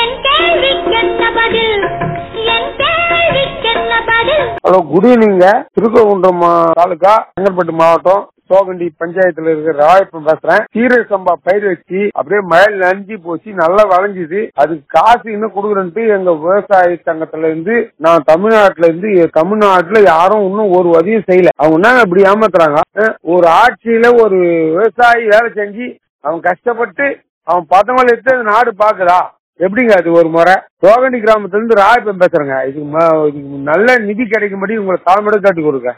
என் கேள்விக்கென்ன பதில் என் கேள்விக்கென்ன பதில் ஹலோ குட் ஈவினிங்க திருக்கோகுன்றம் மா- தாலுகா செங்கல்பட்டு மாவட்டம் சோகண்டி பஞ்சாயத்துல இருக்கிற ராயப்பன் பேசுறேன் சீரக சம்பா பயிர் வச்சு அப்படியே மழையில் நனைஞ்சு போச்சு நல்லா விளைஞ்சுது அதுக்கு காசு இன்னும் கொடுக்குறேன்ட்டு எங்க விவசாய சங்கத்துல இருந்து நான் தமிழ்நாட்டுல இருந்து தமிழ்நாட்டுல யாரும் இன்னும் ஒரு உதவியும் செய்யல அவங்க என்ன இப்படி ஏமாத்துறாங்க அஹ், ஒரு ஆட்சியில ஒரு விவசாயி வேலை செஞ்சு அவன் கஷ்டப்பட்டு அவன் பதங்களை எடுத்து அந்த நாடு பாக்குதா எப்படிங்க அது ஒரு முறை சோகண்டி கிராமத்துல இருந்து ராயப்பன் பேசுறேங்க இதுக்கு ம- இதுக்கு நல்ல நிதி கிடைக்கும்படி உங்களை தலைமுறை காட்டி கொடுங்க